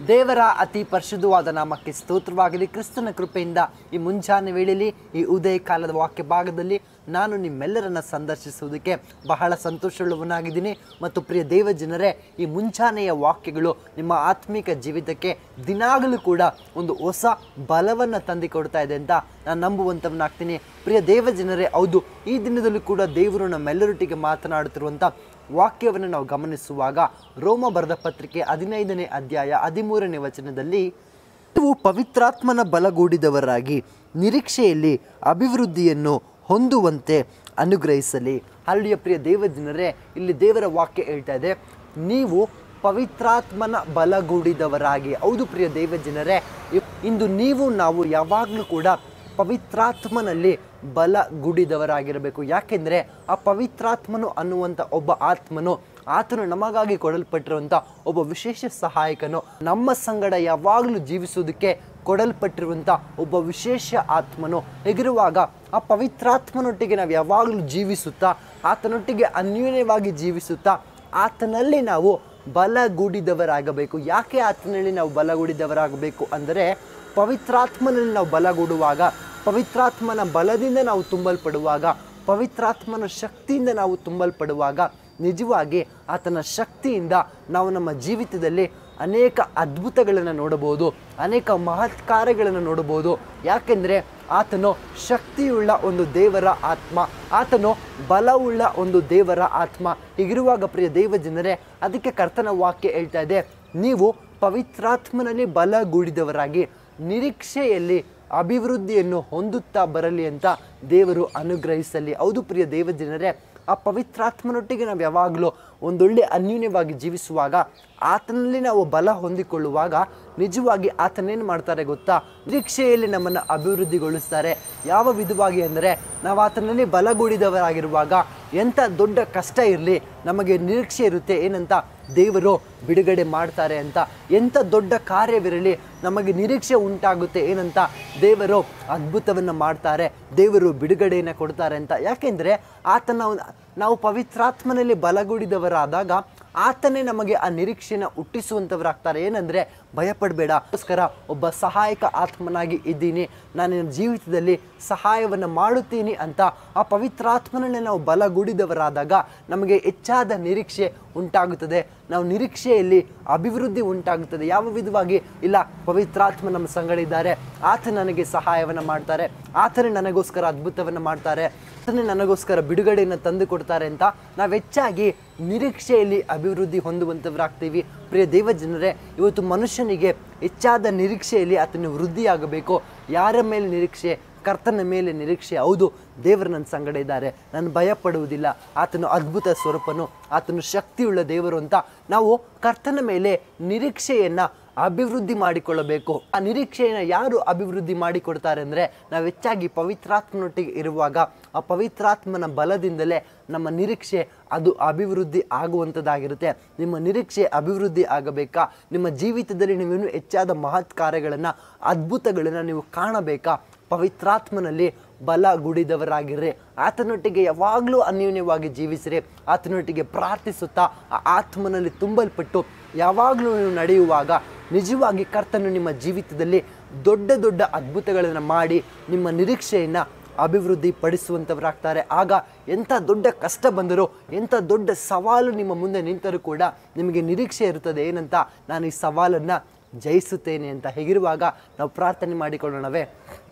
ದೇವರ ಅತಿ ಪರಿಶುದ್ಧವಾದ ನಾಮಕ್ಕೆ ಸ್ತೋತ್ರವಾಗಲಿ ಕ್ರಿಸ್ತನ ಕೃಪೆಯಿಂದ ಈ ಮುಂಜಾನೆ ವೇಳೆಯಲ್ಲಿ ಈ ಉದಯ ಕಾಲದ ವಾಕ್ಯ ಭಾಗದಲ್ಲಿ ನಾನು ನಿಮ್ಮೆಲ್ಲರನ್ನ ಸಂದರ್ಶಿಸುವುದಕ್ಕೆ ಬಹಳ ಸಂತೋಷವುಳ್ಳವನಾಗಿದ್ದೀನಿ ಮತ್ತು ಪ್ರಿಯ ದೇವ ಜನರೇ ಈ ಮುಂಜಾನೆಯ ವಾಕ್ಯಗಳು ನಿಮ್ಮ ಆತ್ಮಿಕ ಜೀವಿತಕ್ಕೆ ದಿನಾಗಲೂ ಕೂಡ ಒಂದು ಹೊಸ ಬಲವನ್ನು ತಂದುಕೊಡ್ತಾ ಇದೆ ಅಂತ ನಾನು ನಂಬುವಂಥವನಾಗ್ತೀನಿ ಪ್ರಿಯ ದೇವ ಜನರೇ ಹೌದು ಈ ದಿನದಲ್ಲೂ ಕೂಡ ದೇವರು ನಮ್ಮೆಲ್ಲರೊಟ್ಟಿಗೆ ಮಾತನಾಡುತ್ತಿರುವಂಥ ವಾಕ್ಯವನ್ನು ನಾವು ಗಮನಿಸುವಾಗ ರೋಮ ಬರೆದ ಪತ್ರಿಕೆ ಹದಿನೈದನೇ ಅಧ್ಯಾಯ ಹದಿಮೂರನೇ ವಚನದಲ್ಲಿ ನೀವು ಪವಿತ್ರಾತ್ಮನ ಬಲಗೂಡಿದವರಾಗಿ ನಿರೀಕ್ಷೆಯಲ್ಲಿ ಅಭಿವೃದ್ಧಿಯನ್ನು ಹೊಂದುವಂತೆ ಅನುಗ್ರಹಿಸಲಿ ಅಲ್ಲಿಯ ಪ್ರಿಯ ದೇವ ಜನರೇ ಇಲ್ಲಿ ದೇವರ ವಾಕ್ಯ ಹೇಳ್ತಾ ಇದೆ ನೀವು ಪವಿತ್ರಾತ್ಮನ ಬಲಗೂಡಿದವರಾಗಿ ಹೌದು ಪ್ರಿಯ ದೇವ ಜನರೇ ಇ- ಇಂದು ನೀವು ನಾವು ಯಾವಾಗಲೂ ಕೂಡ ಪವಿತ್ರಾತ್ಮನಲ್ಲಿ ಬಲಗುಡಿದವರಾಗಿರಬೇಕು ಯಾಕೆಂದರೆ ಆ ಪವಿತ್ರಾತ್ಮನು ಅನ್ನುವಂಥ ಒಬ್ಬ ಆತ್ಮನು ಆತನು ನಮಗಾಗಿ ಕೊಡಲ್ಪಟ್ಟಿರುವಂಥ ಒಬ್ಬ ವಿಶೇಷ ಸಹಾಯಕನು ನಮ್ಮ ಸಂಗಡ ಯಾವಾಗಲೂ ಜೀವಿಸುವುದಕ್ಕೆ ಕೊಡಲ್ಪಟ್ಟಿರುವಂಥ ಒಬ್ಬ ವಿಶೇಷ ಆತ್ಮನು ಹೇಗಿರುವಾಗ ಆ ಪವಿತ್ರಾತ್ಮನೊಟ್ಟಿಗೆ ನಾವು ಯಾವಾಗಲೂ ಜೀವಿಸುತ್ತಾ ಆತನೊಟ್ಟಿಗೆ ಅನ್ಯೋನ್ಯವಾಗಿ ಜೀವಿಸುತ್ತಾ ಆತನಲ್ಲಿ ನಾವು ಬಲಗೂಡಿದವರಾಗಬೇಕು ಯಾಕೆ ಆತನಲ್ಲಿ ನಾವು ಬಲಗೂಡಿದವರಾಗಬೇಕು ಅಂದರೆ ಪವಿತ್ರಾತ್ಮನಲ್ಲಿ ನಾವು ಬಲಗೂಡುವಾಗ ಪವಿತ್ರಾತ್ಮನ ಬಲದಿಂದ ನಾವು ತುಂಬಲ್ಪಡುವಾಗ ಪವಿತ್ರಾತ್ಮನ ಶಕ್ತಿಯಿಂದ ನಾವು ತುಂಬಲ್ಪಡುವಾಗ ನಿಜವಾಗಿ ಆತನ ಶಕ್ತಿಯಿಂದ ನಾವು ನಮ್ಮ ಜೀವಿತದಲ್ಲಿ ಅನೇಕ ಅದ್ಭುತಗಳನ್ನು ನೋಡಬಹುದು ಅನೇಕ ಮಹತ್ ಕಾರ್ಯಗಳನ್ನು ನೋಡಬಹುದು ಯಾಕೆಂದರೆ ಆತನು ಶಕ್ತಿಯುಳ್ಳ ಒಂದು ದೇವರ ಆತ್ಮ ಆತನು ಬಲವುಳ್ಳ ಒಂದು ದೇವರ ಆತ್ಮ ಹೀಗಿರುವಾಗ ಪ್ರಿಯ ದೇವ ಜನರೇ ಅದಕ್ಕೆ ಕರ್ತನ ವಾಕ್ಯ ಹೇಳ್ತಾ ಇದೆ ನೀವು ಪವಿತ್ರಾತ್ಮನಲ್ಲಿ ಬಲಗೂಡಿದವರಾಗಿ ನಿರೀಕ್ಷೆಯಲ್ಲಿ ಅಭಿವೃದ್ಧಿಯನ್ನು ಹೊಂದುತ್ತಾ ಬರಲಿ ಅಂತ ದೇವರು ಅನುಗ್ರಹಿಸಲಿ ಹೌದು ಪ್ರಿಯ ದೇವ ಜನರೇ ಆ ಪವಿತ್ರಾತ್ಮನೊಟ್ಟಿಗೆ ನಾವು ಯಾವಾಗಲೂ ಒಂದೊಳ್ಳೆ ಅನ್ಯೂನ್ಯವಾಗಿ ಜೀವಿಸುವಾಗ ಆತನಲ್ಲಿ ನಾವು ಬಲ ಹೊಂದಿಕೊಳ್ಳುವಾಗ ನಿಜವಾಗಿ ಆತನೇನು ಮಾಡ್ತಾರೆ ಗೊತ್ತಾ ನಿರೀಕ್ಷೆಯಲ್ಲಿ ನಮ್ಮನ್ನು ಅಭಿವೃದ್ಧಿಗೊಳಿಸ್ತಾರೆ ಯಾವ ವಿಧವಾಗಿ ಅಂದರೆ ನಾವು ಆತನಲ್ಲಿ ಬಲಗೂಡಿದವರಾಗಿರುವಾಗ ಎಂಥ ದೊಡ್ಡ ಕಷ್ಟ ಇರಲಿ ನಮಗೆ ನಿರೀಕ್ಷೆ ಇರುತ್ತೆ ಏನಂತ ದೇವರು ಬಿಡುಗಡೆ ಮಾಡ್ತಾರೆ ಅಂತ ಎಂಥ ದೊಡ್ಡ ಕಾರ್ಯವಿರಲಿ ನಮಗೆ ನಿರೀಕ್ಷೆ ಉಂಟಾಗುತ್ತೆ ಏನಂತ ದೇವರು ಅದ್ಭುತವನ್ನು ಮಾಡ್ತಾರೆ ದೇವರು ಬಿಡುಗಡೆಯನ್ನು ಕೊಡ್ತಾರೆ ಅಂತ ಯಾಕೆಂದರೆ ಆತನ ನಾವು ಪವಿತ್ರಾತ್ಮನಲ್ಲಿ ಬಲಗೂಡಿದವರಾದಾಗ ಆತನೇ ನಮಗೆ ಆ ನಿರೀಕ್ಷೆನ ಹುಟ್ಟಿಸುವಂಥವರಾಗ್ತಾರೆ ಏನಂದರೆ ಭಯಪಡಬೇಡ ಅದಕ್ಕೋಸ್ಕರ ಒಬ್ಬ ಸಹಾಯಕ ಆತ್ಮನಾಗಿ ಇದ್ದೀನಿ ನಾನು ನಿನ್ನ ಜೀವಿತದಲ್ಲಿ ಸಹಾಯವನ್ನು ಮಾಡುತ್ತೀನಿ ಅಂತ ಆ ಪವಿತ್ರಾತ್ಮನಲ್ಲಿ ನಾವು ಬಲಗೂಡಿದವರಾದಾಗ ನಮಗೆ ಹೆಚ್ಚಾದ ನಿರೀಕ್ಷೆ ಉಂಟಾಗುತ್ತದೆ ನಾವು ನಿರೀಕ್ಷೆಯಲ್ಲಿ ಅಭಿವೃದ್ಧಿ ಉಂಟಾಗುತ್ತದೆ ಯಾವ ವಿಧವಾಗಿ ಇಲ್ಲ ಪವಿತ್ರಾತ್ಮ ನಮ್ಮ ಸಂಗಡ ಇದ್ದಾರೆ ಆತ ನನಗೆ ಸಹಾಯವನ್ನು ಮಾಡ್ತಾರೆ ಆತನೇ ನನಗೋಸ್ಕರ ಅದ್ಭುತವನ್ನು ಮಾಡ್ತಾರೆ ಆತನೇ ನನಗೋಸ್ಕರ ಬಿಡುಗಡೆಯನ್ನು ತಂದು ಕೊಡ್ತಾರೆ ಅಂತ ನಾವು ಹೆಚ್ಚಾಗಿ ನಿರೀಕ್ಷೆಯಲ್ಲಿ ಅಭಿವೃದ್ಧಿ ಹೊಂದುವಂಥವರಾಗ್ತೀವಿ ಪ್ರಿಯ ದೇವ ಜನರೇ ಇವತ್ತು ಮನುಷ್ಯನಿಗೆ ಹೆಚ್ಚಾದ ನಿರೀಕ್ಷೆಯಲ್ಲಿ ಆತನ ವೃದ್ಧಿಯಾಗಬೇಕು ಯಾರ ಮೇಲೆ ನಿರೀಕ್ಷೆ ಕರ್ತನ ಮೇಲೆ ನಿರೀಕ್ಷೆ ಹೌದು ದೇವರು ನನ್ನ ಸಂಗಡ ಇದ್ದಾರೆ ನಾನು ಭಯಪಡುವುದಿಲ್ಲ ಆತನು ಅದ್ಭುತ ಸ್ವರೂಪನು ಆತನು ಶಕ್ತಿಯುಳ್ಳ ದೇವರು ಅಂತ ನಾವು ಕರ್ತನ ಮೇಲೆ ನಿರೀಕ್ಷೆಯನ್ನು ಅಭಿವೃದ್ಧಿ ಮಾಡಿಕೊಳ್ಳಬೇಕು ಆ ನಿರೀಕ್ಷೆಯನ್ನು ಯಾರು ಅಭಿವೃದ್ಧಿ ಮಾಡಿಕೊಡ್ತಾರೆ ಅಂದರೆ ನಾವು ಹೆಚ್ಚಾಗಿ ಪವಿತ್ರಾತ್ಮನೊಟ್ಟಿಗೆ ಇರುವಾಗ ಆ ಪವಿತ್ರಾತ್ಮನ ಬಲದಿಂದಲೇ ನಮ್ಮ ನಿರೀಕ್ಷೆ ಅದು ಅಭಿವೃದ್ಧಿ ಆಗುವಂಥದ್ದಾಗಿರುತ್ತೆ ನಿಮ್ಮ ನಿರೀಕ್ಷೆ ಅಭಿವೃದ್ಧಿ ಆಗಬೇಕಾ ನಿಮ್ಮ ಜೀವಿತದಲ್ಲಿ ನೀವೇನು ಹೆಚ್ಚಾದ ಮಹತ್ ಕಾರ್ಯಗಳನ್ನು ಅದ್ಭುತಗಳನ್ನು ನೀವು ಕಾಣಬೇಕಾ ಪವಿತ್ರಾತ್ಮನಲ್ಲಿ ಬಲ ಗುಡಿದವರಾಗಿರ್ರಿ ಆತನೊಟ್ಟಿಗೆ ಯಾವಾಗಲೂ ಅನ್ಯೋನ್ಯವಾಗಿ ಜೀವಿಸಿರಿ ಆತನೊಟ್ಟಿಗೆ ಪ್ರಾರ್ಥಿಸುತ್ತಾ ಆ ಆತ್ಮನಲ್ಲಿ ತುಂಬಲ್ಪಟ್ಟು ಯಾವಾಗಲೂ ನೀವು ನಡೆಯುವಾಗ ನಿಜವಾಗಿ ಕರ್ತನು ನಿಮ್ಮ ಜೀವಿತದಲ್ಲಿ ದೊಡ್ಡ ದೊಡ್ಡ ಅದ್ಭುತಗಳನ್ನು ಮಾಡಿ ನಿಮ್ಮ ನಿರೀಕ್ಷೆಯನ್ನು ಅಭಿವೃದ್ಧಿ ಪಡಿಸುವಂಥವರಾಗ್ತಾರೆ ಆಗ ಎಂಥ ದೊಡ್ಡ ಕಷ್ಟ ಬಂದರೂ ಎಂಥ ದೊಡ್ಡ ಸವಾಲು ನಿಮ್ಮ ಮುಂದೆ ನಿಂತರೂ ಕೂಡ ನಿಮಗೆ ನಿರೀಕ್ಷೆ ಇರುತ್ತದೆ ಏನಂತ ನಾನು ಈ ಸವಾಲನ್ನು ಜಯಿಸುತ್ತೇನೆ ಅಂತ ಹೇಗಿರುವಾಗ ನಾವು ಪ್ರಾರ್ಥನೆ ಮಾಡಿಕೊಳ್ಳೋಣವೇ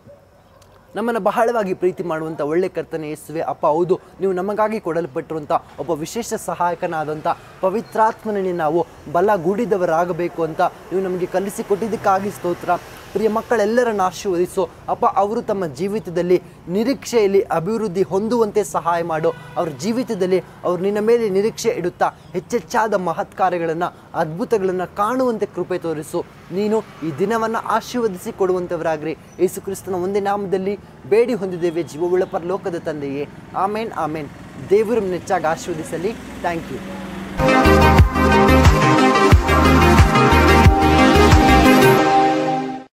ನಮ್ಮನ್ನು ಬಹಳವಾಗಿ ಪ್ರೀತಿ ಮಾಡುವಂಥ ಒಳ್ಳೆ ಕರ್ತನೆ ಯೇಸುವೆ ಅಪ್ಪ ಹೌದು ನೀವು ನಮಗಾಗಿ ಕೊಡಲ್ಪಟ್ಟಿರುವಂಥ ಒಬ್ಬ ವಿಶೇಷ ಸಹಾಯಕನಾದಂಥ ಪವಿತ್ರಾತ್ಮನಲ್ಲಿ ನಾವು ಬಲಗೂಡಿದವರಾಗಬೇಕು ಅಂತ ನೀವು ನಮಗೆ ಕಲಿಸಿಕೊಟ್ಟಿದ್ದಕ್ಕಾಗಿ ಸ್ತೋತ್ರ ಪ್ರಿಯ ಮಕ್ಕಳೆಲ್ಲರನ್ನು ಆಶೀರ್ವದಿಸು ಅಪ್ಪ ಅವರು ತಮ್ಮ ಜೀವಿತದಲ್ಲಿ ನಿರೀಕ್ಷೆಯಲ್ಲಿ ಅಭಿವೃದ್ಧಿ ಹೊಂದುವಂತೆ ಸಹಾಯ ಮಾಡು ಅವ್ರ ಜೀವಿತದಲ್ಲಿ ಅವ್ರು ನಿನ್ನ ಮೇಲೆ ನಿರೀಕ್ಷೆ ಇಡುತ್ತಾ ಹೆಚ್ಚೆಚ್ಚಾದ ಮಹತ್ ಕಾರ್ಯಗಳನ್ನು ಅದ್ಭುತಗಳನ್ನು ಕಾಣುವಂತೆ ಕೃಪೆ ತೋರಿಸು ನೀನು ಈ ದಿನವನ್ನು ಆಶೀರ್ವದಿಸಿ ಕೊಡುವಂಥವರಾಗ್ರಿ ಯೇಸು ಕ್ರಿಸ್ತನ ಒಂದೇ ನಾಮದಲ್ಲಿ ಬೇಡಿ ಹೊಂದಿದ್ದೇವೆ ಜೀವವುಳ್ಳ ಪರಲೋಕದ ತಂದೆಯೇ ಆಮೇನ್ ಆಮೇನ್ ದೇವರು ಹೆಚ್ಚಾಗಿ ಆಶೀರ್ವದಿಸಲಿ ಥ್ಯಾಂಕ್ ಯು